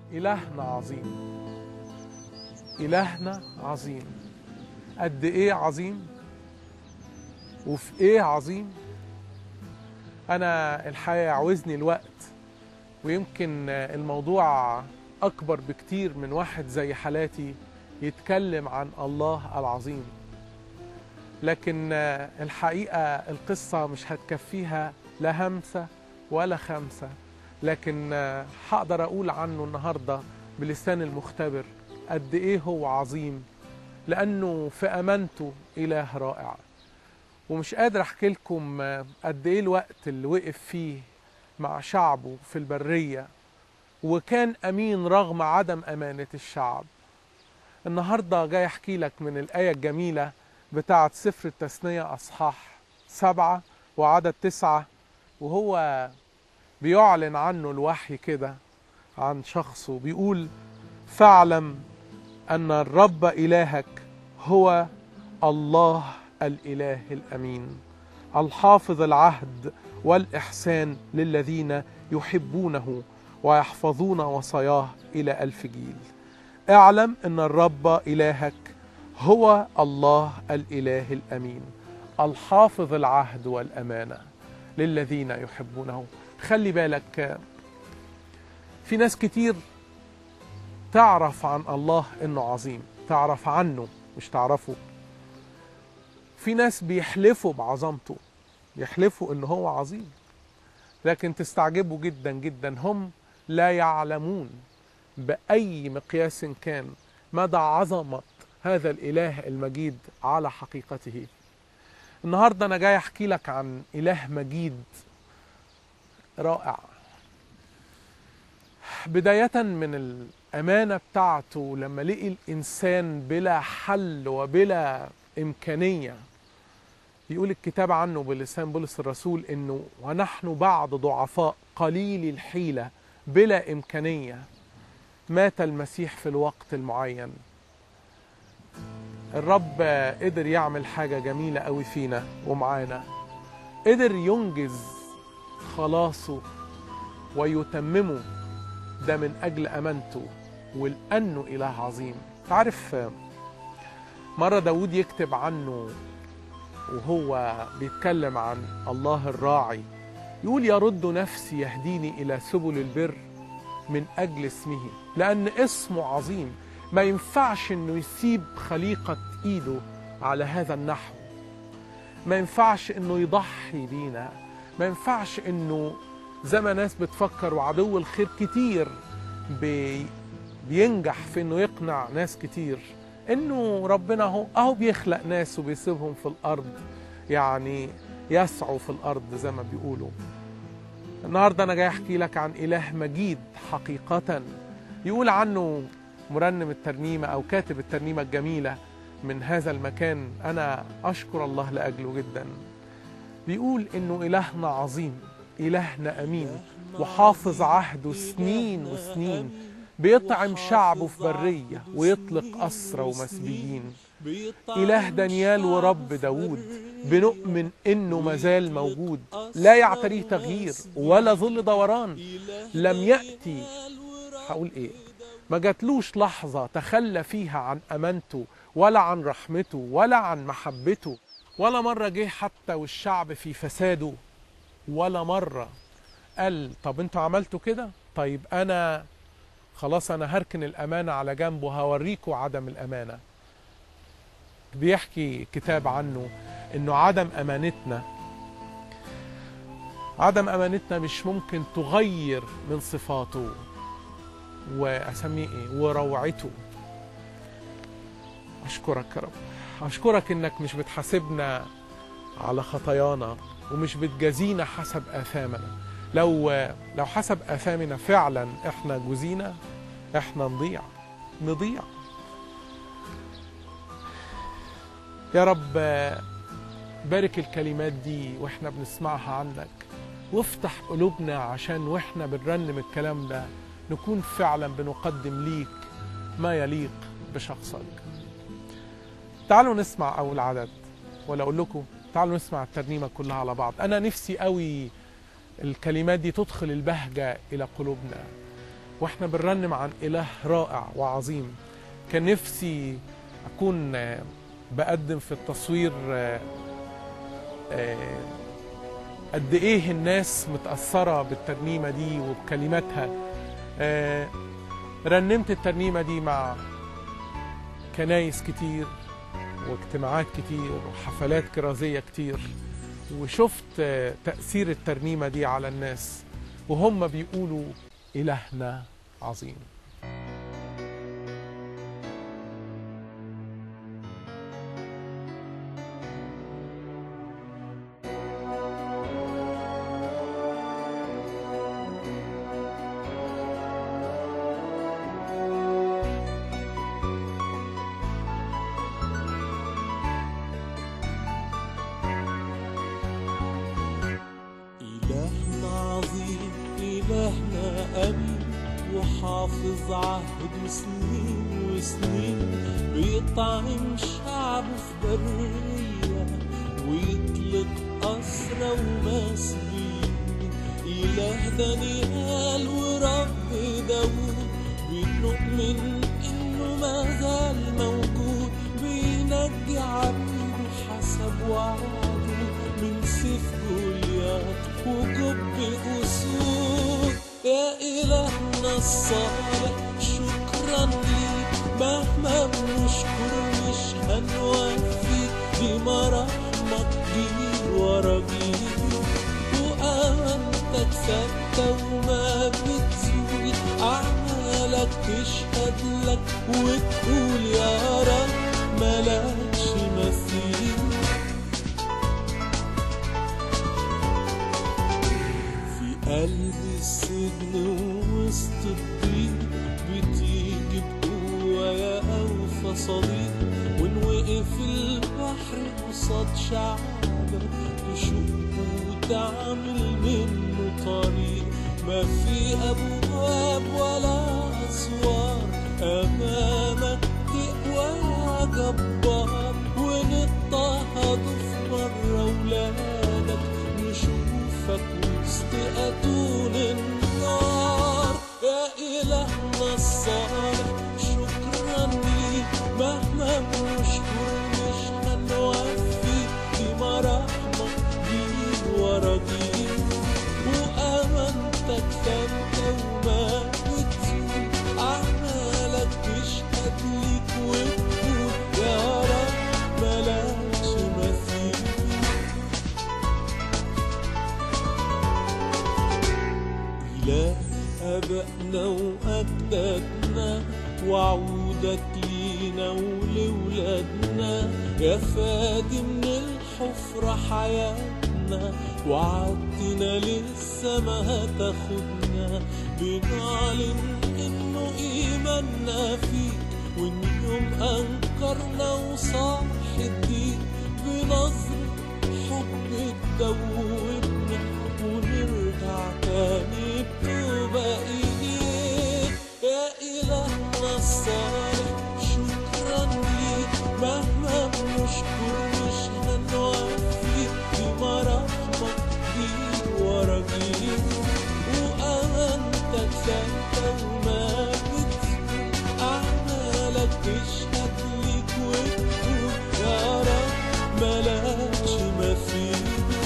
إلهنا عظيم إلهنا عظيم قد إيه عظيم وفي إيه عظيم أنا الحقيقة يعوزني الوقت ويمكن الموضوع أكبر بكتير من واحد زي حالاتي يتكلم عن الله العظيم لكن الحقيقة القصة مش هتكفيها لا همسة ولا خمسة لكن هقدر أقول عنه النهاردة بلسان المختبر قد إيه هو عظيم لأنه في أمانته إله رائع ومش قادر أحكي لكم قد إيه الوقت اللي وقف فيه مع شعبه في البرية وكان أمين رغم عدم أمانة الشعب النهاردة جاي أحكي لك من الآية الجميلة بتاعة سفر التثنية أصحاح سبعة وعدد تسعة وهو بيعلن عنه الوحي كده عن شخصه بيقول فاعلم أن الرب إلهك هو الله الإله الأمين الحافظ العهد والإحسان للذين يحبونه ويحفظون وصاياه إلى ألف جيل اعلم أن الرب إلهك هو الله الإله الأمين الحافظ العهد والأمانة للذين يحبونه خلي بالك في ناس كتير تعرف عن الله انه عظيم تعرف عنه مش تعرفه في ناس بيحلفوا بعظمته يحلفوا ان هو عظيم لكن تستعجبوا جدا جدا هم لا يعلمون باي مقياس كان مدى عظمه هذا الاله المجيد على حقيقته النهارده انا جاي احكي لك عن اله مجيد رائع بداية من الأمانة بتاعته لما لقي الإنسان بلا حل وبلا إمكانية يقول الكتاب عنه بلسان بولس الرسول إنه ونحن بعد ضعفاء قليل الحيلة بلا إمكانية مات المسيح في الوقت المعين الرب قدر يعمل حاجة جميلة قوي فينا ومعانا قدر ينجز خلاصه ويتممه ده من أجل أمانته ولأنه إله عظيم تعرف مرة داود يكتب عنه وهو بيتكلم عن الله الراعي يقول يرد نفسي يهديني إلى سبل البر من أجل اسمه لأن اسمه عظيم ما ينفعش انه يسيب خليقة ايده على هذا النحو ما ينفعش انه يضحي بينا ما ينفعش انه زي ما ناس بتفكر وعدو الخير كتير بي بينجح في انه يقنع ناس كتير انه ربنا اهو اهو بيخلق ناس وبيسيبهم في الارض يعني يسعوا في الارض زي ما بيقولوا النهارده انا جاي احكي لك عن اله مجيد حقيقه يقول عنه مرنم الترنيمه او كاتب الترنيمه الجميله من هذا المكان انا اشكر الله لاجله جدا بيقول انه الهنا عظيم إلهنا أمين وحافظ عهده سنين وسنين بيطعم شعبه في برية ويطلق أسرى ومسبيين إله دانيال ورب داود بنؤمن إنه مازال موجود لا يعتريه تغيير ولا ظل دوران لم يأتي هقول إيه ما جاتلوش لحظة تخلى فيها عن أمانته ولا عن رحمته ولا عن محبته ولا مرة جه حتى والشعب في فساده ولا مرة قال طب انتوا عملتوا كده طيب انا خلاص انا هركن الامانة على جنب وهوريكوا عدم الامانة بيحكي كتاب عنه انه عدم امانتنا عدم امانتنا مش ممكن تغير من صفاته واسميه ايه وروعته اشكرك يا رب اشكرك انك مش بتحاسبنا على خطايانا ومش بتجازينا حسب آثامنا لو لو حسب آثامنا فعلا احنا جزينا احنا نضيع نضيع يا رب بارك الكلمات دي واحنا بنسمعها عنك وافتح قلوبنا عشان واحنا بنرنم الكلام ده نكون فعلا بنقدم ليك ما يليق بشخصك تعالوا نسمع أول عدد ولا أقول لكم تعالوا نسمع الترنيمة كلها على بعض أنا نفسي قوي الكلمات دي تدخل البهجة إلى قلوبنا واحنا بنرنم عن اله رائع وعظيم كان نفسي اكون آه، بقدم في التصوير آه، آه، قد ايه الناس متاثره بالترنيمه دي وبكلماتها آه، رنمت الترنيمه دي مع كنايس كتير واجتماعات كتير وحفلات كرازيه كتير وشفت آه، تاثير الترنيمه دي على الناس وهم بيقولوا الهنا عظيم إلهنا عظيم إلهنا أمين وحافظ عهد سنين وسنين بيطعم شعبه في برية ويطلق أسرى ومسبين إله دانيال ورب داوود بنؤمن إنه ما زال موجود بينجي عبده حسب وعده من سيف جوليات وجب أسود يا إلهنا الصالح شكرا ليك مهما بنشكر مش هنوفي دي مراحمك جيل ورا جيل وأمانتك ثابتة وما بتزول أعمالك تشهد لك وتقول يا رب ملكش مثيل في قلب السجن ووسط الضيق بتيجي بقوة يا أوفى صديق ونوقف البحر قصاد شعبك تشق وتعمل منه طريق ما في أبواب ولا أسوار أمامك تقوى يا جبار ونضطهد في مرة ولادك نشوفك وسط أتون النار يا إلهنا الصالح شكرا ليك مهما بنشكر مش هنوفي دي مراحمك جيل ورا جيل وأمانتك ثابتة وما بتزول أعمالك تشهد ليك وتقول يا رب ملكش مثيل إله آبائنا وأجدادنا وعودك لينا ولولادنا يا فادي من الحفرة حياتنا وعدتنا لسه ما هتاخدنا بنعلن إنه إيماننا فيك وإن يوم أنكرنا وصاح الدين بنظرة حب تدوبنا ونرجع تاني بتوبة إليك يا إلهنا الصالح شكرا ليك مهما بنشكر مش هنوفي دي مراحمك جيل ورا جيل وأمانتك ثابتة وما بتزول أعمالك تشهد ليك وتقول يا رب ملكش مثيل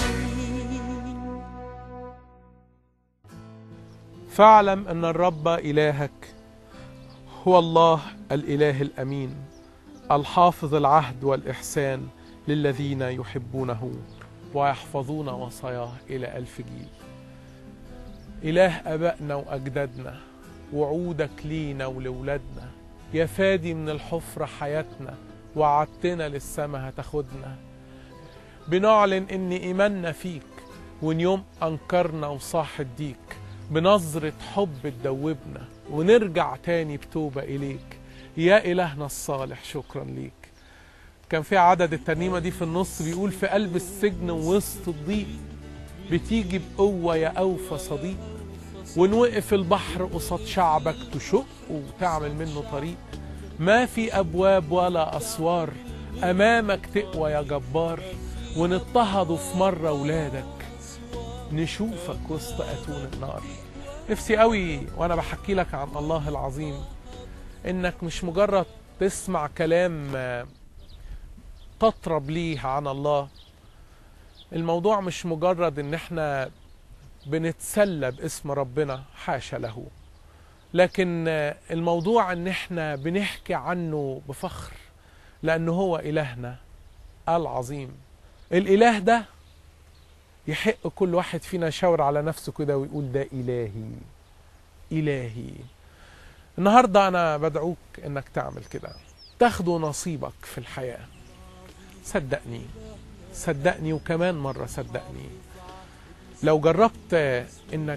فاعلم ان الرب الهك هو الله الاله الامين الحافظ العهد والاحسان للذين يحبونه ويحفظون وصاياه الى الف جيل اله ابائنا واجدادنا وعودك لينا ولولادنا يا فادي من الحفره حياتنا وعدتنا للسما هتاخدنا بنعلن ان ايماننا فيك وان يوم انكرنا وصاح الديك بنظرة حب تدوبنا ونرجع تاني بتوبة إليك يا إلهنا الصالح شكرا ليك كان في عدد الترنيمة دي في النص بيقول في قلب السجن ووسط الضيق بتيجي بقوة يا أوفى صديق ونوقف البحر قصاد شعبك تشق وتعمل منه طريق ما في أبواب ولا أسوار أمامك تقوى يا جبار ونضطهدوا في مرة ولادك نشوفك وسط أتون النار نفسي قوي وانا بحكي لك عن الله العظيم انك مش مجرد تسمع كلام آه، تطرب ليه عن الله الموضوع مش مجرد ان احنا بنتسلى باسم ربنا حاشا له لكن آه، الموضوع ان احنا بنحكي عنه بفخر لانه هو الهنا العظيم الاله ده يحق كل واحد فينا يشاور على نفسه كده ويقول ده الهي الهي النهارده انا بدعوك انك تعمل كده تاخدوا نصيبك في الحياه صدقني صدقني وكمان مره صدقني لو جربت انك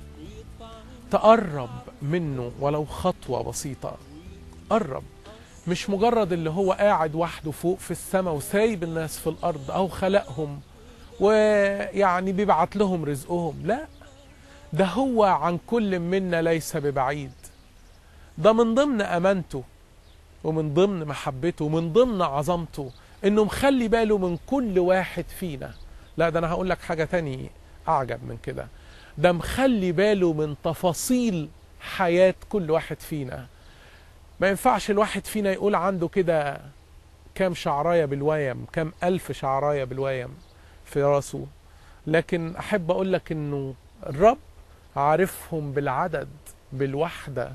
تقرب منه ولو خطوه بسيطه قرب مش مجرد اللي هو قاعد وحده فوق في السماء وسايب الناس في الارض او خلقهم ويعني بيبعت لهم رزقهم لا ده هو عن كل منا ليس ببعيد ده من ضمن امانته ومن ضمن محبته ومن ضمن عظمته انه مخلي باله من كل واحد فينا لا ده انا هقول لك حاجه تاني اعجب من كده ده مخلي باله من تفاصيل حياه كل واحد فينا ما ينفعش الواحد فينا يقول عنده كده كام شعرايه بالويم كام الف شعرايه بالويم في راسه لكن احب اقول لك انه الرب عارفهم بالعدد بالوحده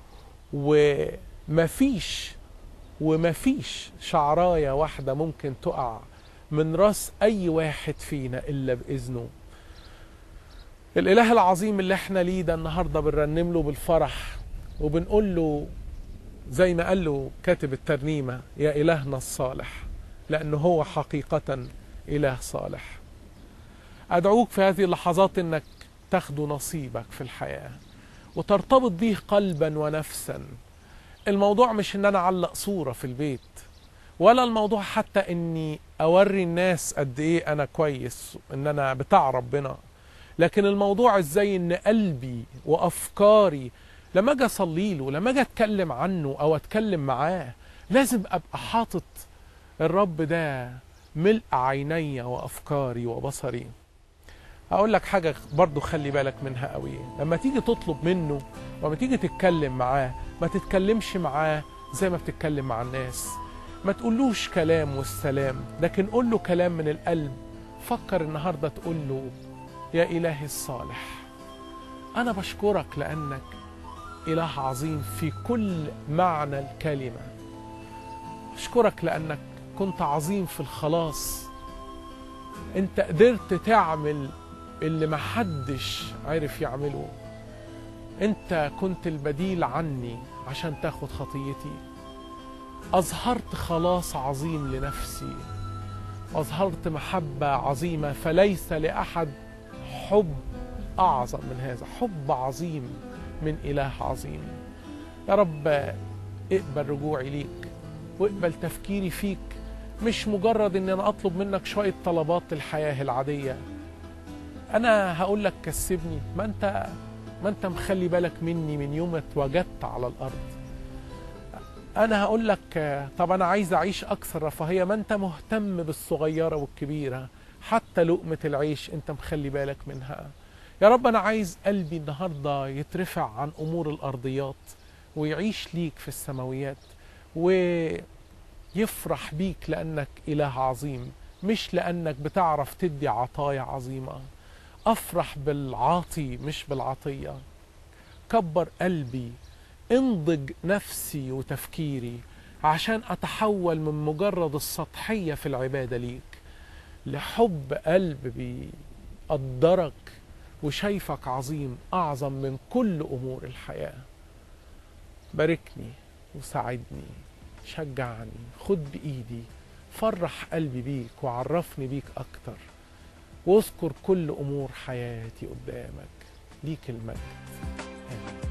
ومفيش ومفيش شعرايه واحده ممكن تقع من راس اي واحد فينا الا باذنه الاله العظيم اللي احنا ليه ده النهارده بنرنم له بالفرح وبنقول له زي ما قال له كاتب الترنيمه يا الهنا الصالح لانه هو حقيقه اله صالح ادعوك في هذه اللحظات انك تاخدوا نصيبك في الحياه وترتبط بيه قلبا ونفسا الموضوع مش ان انا اعلق صوره في البيت ولا الموضوع حتى اني اوري الناس قد ايه انا كويس ان انا بتاع ربنا لكن الموضوع ازاي ان قلبي وافكاري لما اجي اصلي له لما اجي اتكلم عنه او اتكلم معاه لازم ابقى حاطط الرب ده ملء عيني وافكاري وبصري هقول لك حاجه برضو خلي بالك منها قوي لما تيجي تطلب منه لما تيجي تتكلم معاه ما تتكلمش معاه زي ما بتتكلم مع الناس ما تقولوش كلام والسلام لكن قول له كلام من القلب فكر النهارده تقول له يا الهي الصالح انا بشكرك لانك اله عظيم في كل معنى الكلمه اشكرك لانك كنت عظيم في الخلاص انت قدرت تعمل اللي محدش عرف يعمله انت كنت البديل عني عشان تاخد خطيتي اظهرت خلاص عظيم لنفسي اظهرت محبه عظيمه فليس لاحد حب اعظم من هذا حب عظيم من اله عظيم يا رب اقبل رجوعي ليك واقبل تفكيري فيك مش مجرد ان انا اطلب منك شويه طلبات الحياه العاديه انا هقول لك كسبني ما انت ما انت مخلي بالك مني من يوم ما اتوجدت على الارض انا هقول لك طب انا عايز اعيش اكثر رفاهيه ما انت مهتم بالصغيره والكبيره حتى لقمه العيش انت مخلي بالك منها يا رب انا عايز قلبي النهارده يترفع عن امور الارضيات ويعيش ليك في السماويات ويفرح بيك لانك اله عظيم مش لانك بتعرف تدي عطايا عظيمه افرح بالعاطي مش بالعطيه كبر قلبي انضج نفسي وتفكيري عشان اتحول من مجرد السطحيه في العباده ليك لحب قلب بيقدرك وشايفك عظيم اعظم من كل امور الحياه باركني وساعدني شجعني خد بايدي فرح قلبي بيك وعرفني بيك اكتر واذكر كل امور حياتي قدامك ليك المجد آمين